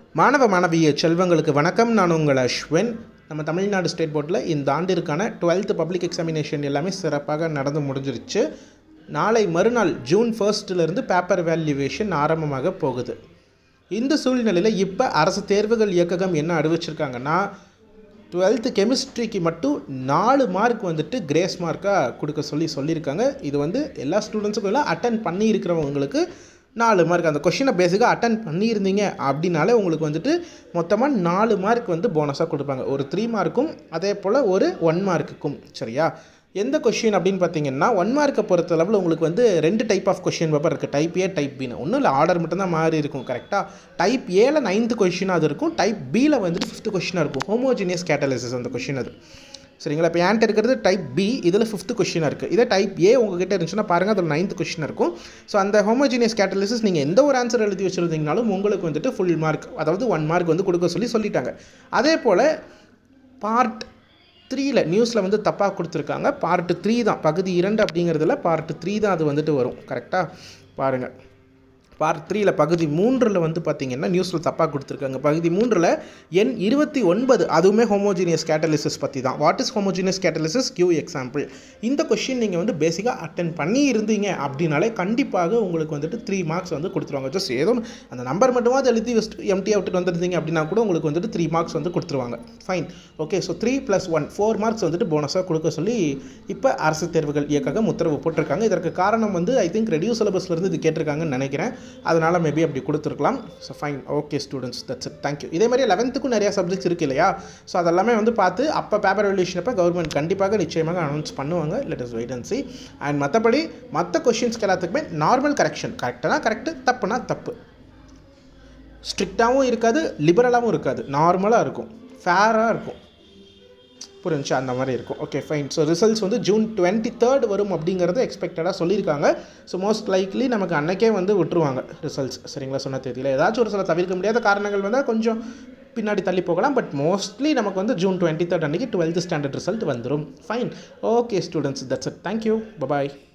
மாணவ மாணவிய செல்வங்களுக்கு வணக்கம் நான் உங்கள் அஸ்வின் நம்ம தமிழ்நாடு ஸ்டேட் போர்டில் இந்த ஆண்டிற்கான டுவெல்த்து பப்ளிக் எக்ஸாமினேஷன் எல்லாமே சிறப்பாக நடந்து முடிஞ்சிருச்சு நாளை மறுநாள் ஜூன் ஃபர்ஸ்ட்லேருந்து பேப்பர் வேல்யூவேஷன் ஆரம்பமாக போகுது இந்த சூழ்நிலையில் இப்போ அரசு தேர்வுகள் இயக்ககம் என்ன அறிவிச்சிருக்காங்கன்னா டுவெல்த்து கெமிஸ்ட்ரிக்கு மட்டும் நாலு மார்க் வந்துட்டு கிரேஸ் மார்க்காக கொடுக்க சொல்லி சொல்லியிருக்காங்க இது வந்து எல்லா ஸ்டூடெண்ட்ஸுக்கும் எல்லாம் அட்டன் பண்ணி இருக்கிறவங்களுக்கு நாலு மார்க் அந்த கொஷினை பேசிக்காக அட்டன் பண்ணியிருந்தீங்க அப்படின்னாலே உங்களுக்கு வந்துட்டு மொத்தமாக நாலு மார்க் வந்து போனஸாக கொடுப்பாங்க ஒரு த்ரீ மார்க்கும் அதே போல் ஒரு ஒன் மார்க்குக்கும் சரியா எந்த கொஷின் அப்படின்னு பார்த்தீங்கன்னா ஒன் மார்க்கை பொறுத்தளவில் உங்களுக்கு வந்து ரெண்டு டைப் ஆஃப் கொஷின் பேப்பர் இருக்குது டைப் ஏ டைப் பின்னு ஒன்றும் இல்லை ஆர்டர் மட்டும்தான் மாறி இருக்கும் கரெக்டாக டைப் ஏல நைன்த்து கொஷினாக அது இருக்கும் டைப் பியில் வந்துட்டு ஃபிஃப்த்து கொஷினாக இருக்கும் ஹோமோஜினியஸ் கேட்டலிசிஸ் அந்த கொஷின் அது சரிங்களா இப்போ ஏன்ட்டு இருக்கிறது டைப் பி இதில் ஃபிஃப்த்து கொஷினாக இருக்குது இதே டைப் ஏ உங்ககிட்ட இருந்துச்சுன்னா பாருங்கள் அதில் நைன்த் கொஷின் இருக்கும் ஸோ அந்த ஹோமோஜினியஸ் கேட்டலிசிஸ் நீங்கள் எந்த ஒரு ஆன்சர் எழுதி வச்சுருந்தீங்கனாலும் உங்களுக்கு வந்துட்டு ஃபுல் மார்க் அதாவது ஒன் மார்க் வந்து கொடுக்க சொல்லி சொல்லிட்டாங்க அதே போல் பார்ட் த்ரீயில் நியூஸில் வந்து தப்பாக கொடுத்துருக்காங்க பார்ட்டு த்ரீ தான் பகுதி இரண்டு அப்படிங்கிறதுல பார்ட்டு த்ரீ தான் அது வந்துட்டு வரும் கரெக்டாக பாருங்கள் பார்ட் த்ரீயில் பகுதி மூன்றில் வந்து பார்த்தீங்கன்னா நியூஸில் தப்பாக கொடுத்துருக்காங்க பகுதி மூன்றில் எண் இருபத்தி ஒன்பது அதுவுமே ஹோமோஜினியஸ் கேட்டலிசிஸ் பற்றி தான் what is homogeneous catalysis Q example இந்த கொஷின் நீங்கள் வந்து பேசிக்காக அட்டன் பண்ணி இருந்தீங்க அப்படின்னாலே கண்டிப்பாக உங்களுக்கு வந்துட்டு த்ரீ மார்க்ஸ் வந்து கொடுத்துருவாங்க ஜஸ்ட் ஏதோ ஒன்று அந்த நம்பர் மட்டுமாவது எழுதி வச்சுட்டு எம்டி விட்டுட்டு வந்திருந்தீங்க அப்படின்னா கூட உங்களுக்கு வந்துட்டு த்ரீ மார்க்ஸ் வந்து கொடுத்துருவாங்க fine okay so three plus one four marks வந்துட்டு போனஸாக கொடுக்க சொல்லி இப்போ அரசு தேர்வுகள் இயக்ககம் உத்தரவு போட்டிருக்காங்க இதற்கு காரணம் வந்து ஐ திங்க் ரெடியூ சிலபஸ்லேருந்து இது கேட்டிருக்காங்கன்னு நினைக்கிறேன் அதனால் மேபி அப்படி கொடுத்துருக்கலாம் so fine okay students that's it thank you இதே மாதிரி லெவன்த்துக்கும் நிறையா சப்ஜெக்ட்ஸ் இருக்குது இல்லையா ஸோ அதெல்லாமே வந்து பார்த்து அப்போ பேப்பர் வேல்யூஷன் அப்போ கவர்மெண்ட் கண்டிப்பாக நிச்சயமாக அனௌன்ஸ் பண்ணுவாங்க let is wait and C and மற்றபடி மற்ற கொஷின்ஸ்க்கு எல்லாத்துக்குமே நார்மல் கரெக்ஷன் கரெக்டானா கரெக்டு தப்புனா தப்பு ஸ்ட்ரிக்டாகவும் இருக்காது லிபரலாகவும் இருக்காது நார்மலாக இருக்கும் ஃபேராக இருக்கும் புரிஞ்சு அந்த மாதிரி இருக்கும் ஓகே ஃபைன் ஸோ ரிசல்ட்ஸ் வந்து ஜூன் டுவெண்ட்டி தேர்ட் வரும் அப்படிங்கிறத எக்ஸ்பெக்டடாக சொல்லியிருக்காங்க ஸோ மோஸ்ட் லைக்லி நமக்கு அன்னைக்கே வந்து விட்டுருவாங்க ரிசல்ட்ஸ் சரிங்களா சொன்ன தேதியில் ஏதாச்சும் ஒரு சில தவிர்க்க முடியாத காரணங்கள் வந்தால் கொஞ்சம் பின்னாடி தள்ளி போகலாம் பட் மோஸ்ட்லி நமக்கு வந்து ஜூன் டுவெண்ட்டி தேர்ட் அன்றைக்கி டுவெல்த் ஸ்டாண்டர்ட் ரிசல்ட் வந்துடும் fine okay students that's it thank you bye bye